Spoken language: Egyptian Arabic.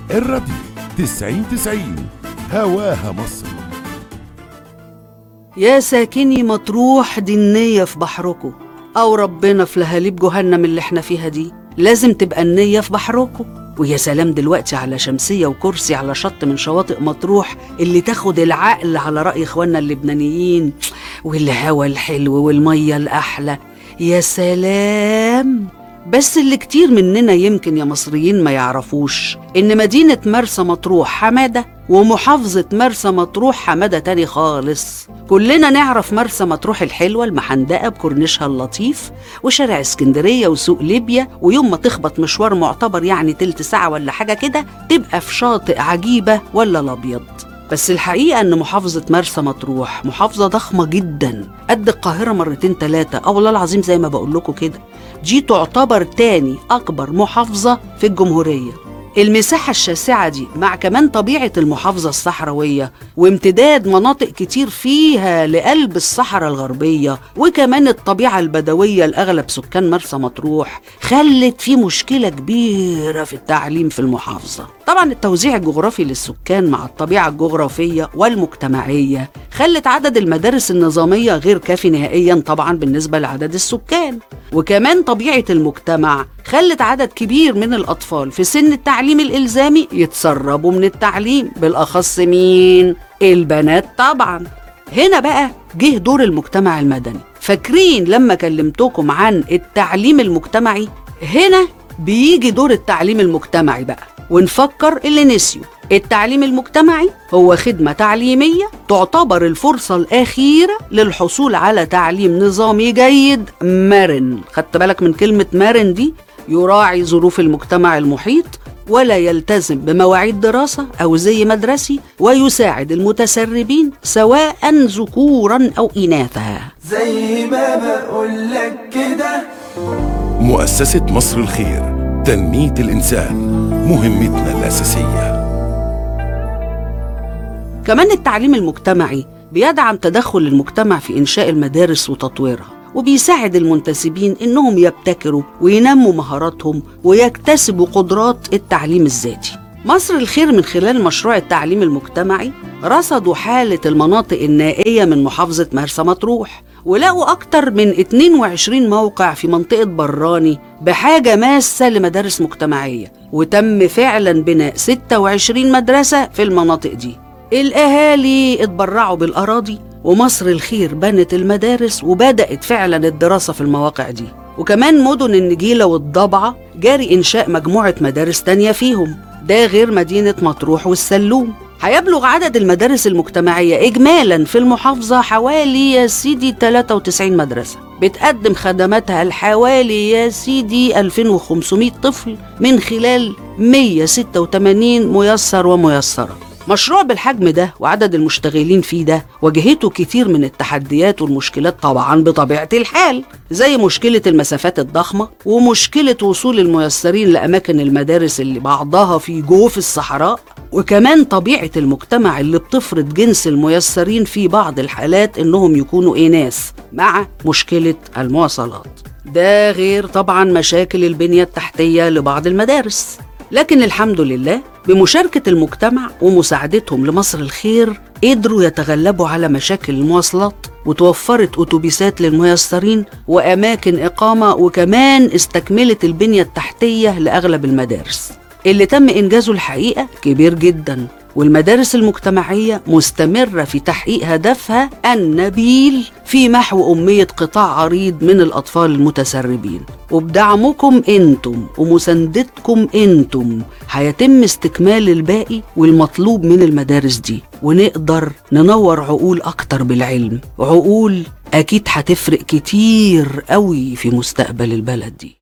الراديو 90 90 هواها مصر يا ساكني مطروح دي النية في بحركم أو ربنا في لهاليب جهنم اللي احنا فيها دي لازم تبقى النية في بحركم ويا سلام دلوقتي على شمسية وكرسي على شط من شواطئ مطروح اللي تاخد العقل على رأي إخواننا اللبنانيين والهوا الحلو والمية الأحلى يا سلام بس اللي كتير مننا يمكن يا مصريين ما يعرفوش إن مدينة مرسى مطروح حمادة ومحافظة مرسى مطروح حمادة تاني خالص كلنا نعرف مرسى مطروح الحلوة المحندقة بكورنيشها اللطيف وشارع اسكندرية وسوق ليبيا ويوم ما تخبط مشوار معتبر يعني تلت ساعة ولا حاجة كده تبقى في شاطئ عجيبة ولا الأبيض بس الحقيقة إن محافظة مرسى مطروح محافظة ضخمة جدا قد القاهرة مرتين تلاتة أو والله العظيم زي ما بقول لكم كده دي تعتبر تاني أكبر محافظة في الجمهورية المساحة الشاسعة دي مع كمان طبيعة المحافظة الصحراوية وامتداد مناطق كتير فيها لقلب الصحراء الغربية وكمان الطبيعة البدوية لأغلب سكان مرسى مطروح خلت في مشكلة كبيرة في التعليم في المحافظة طبعا التوزيع الجغرافي للسكان مع الطبيعة الجغرافية والمجتمعية خلت عدد المدارس النظامية غير كافي نهائيا طبعا بالنسبة لعدد السكان وكمان طبيعة المجتمع خلت عدد كبير من الأطفال في سن التعليم الإلزامي يتسربوا من التعليم بالأخص مين؟ البنات طبعا هنا بقى جه دور المجتمع المدني فاكرين لما كلمتكم عن التعليم المجتمعي هنا بيجي دور التعليم المجتمعي بقى ونفكر اللي نسيوا التعليم المجتمعي هو خدمة تعليمية تعتبر الفرصة الأخيرة للحصول على تعليم نظامي جيد مرن خدت بالك من كلمة مرن دي يراعي ظروف المجتمع المحيط ولا يلتزم بمواعيد دراسة أو زي مدرسي ويساعد المتسربين سواء ذكورا أو إناثا زي ما بقولك كده مؤسسة مصر الخير تنمية الإنسان مهمتنا الأساسية كمان التعليم المجتمعي بيدعم تدخل المجتمع في إنشاء المدارس وتطويرها وبيساعد المنتسبين إنهم يبتكروا وينموا مهاراتهم ويكتسبوا قدرات التعليم الذاتي مصر الخير من خلال مشروع التعليم المجتمعي رصدوا حالة المناطق النائية من محافظة مرسى مطروح ولقوا أكتر من 22 موقع في منطقة براني بحاجة ماسة لمدارس مجتمعية وتم فعلا بناء 26 مدرسة في المناطق دي الأهالي اتبرعوا بالأراضي ومصر الخير بنت المدارس وبدأت فعلا الدراسة في المواقع دي وكمان مدن النجيلة والضبعة جاري إنشاء مجموعة مدارس تانية فيهم ده غير مدينة مطروح والسلوم هيبلغ عدد المدارس المجتمعية إجمالا في المحافظة حوالي يا سيدي 93 مدرسة بتقدم خدماتها لحوالي يا سيدي 2500 طفل من خلال 186 ميسر وميسرة مشروع بالحجم ده وعدد المشتغلين فيه ده واجهته كتير من التحديات والمشكلات طبعا بطبيعة الحال زي مشكلة المسافات الضخمة ومشكلة وصول الميسرين لأماكن المدارس اللي بعضها في جوف الصحراء وكمان طبيعة المجتمع اللي بتفرض جنس الميسرين في بعض الحالات إنهم يكونوا إناث مع مشكلة المواصلات ده غير طبعا مشاكل البنية التحتية لبعض المدارس لكن الحمد لله بمشاركة المجتمع ومساعدتهم لمصر الخير قدروا يتغلبوا على مشاكل المواصلات وتوفرت أتوبيسات للميسرين وأماكن إقامة وكمان استكملت البنية التحتية لأغلب المدارس اللي تم إنجازه الحقيقة كبير جدا والمدارس المجتمعية مستمرة في تحقيق هدفها النبيل في محو أمية قطاع عريض من الأطفال المتسربين وبدعمكم انتم ومساندتكم انتم هيتم استكمال الباقي والمطلوب من المدارس دي ونقدر ننور عقول أكتر بالعلم عقول أكيد هتفرق كتير قوي في مستقبل البلد دي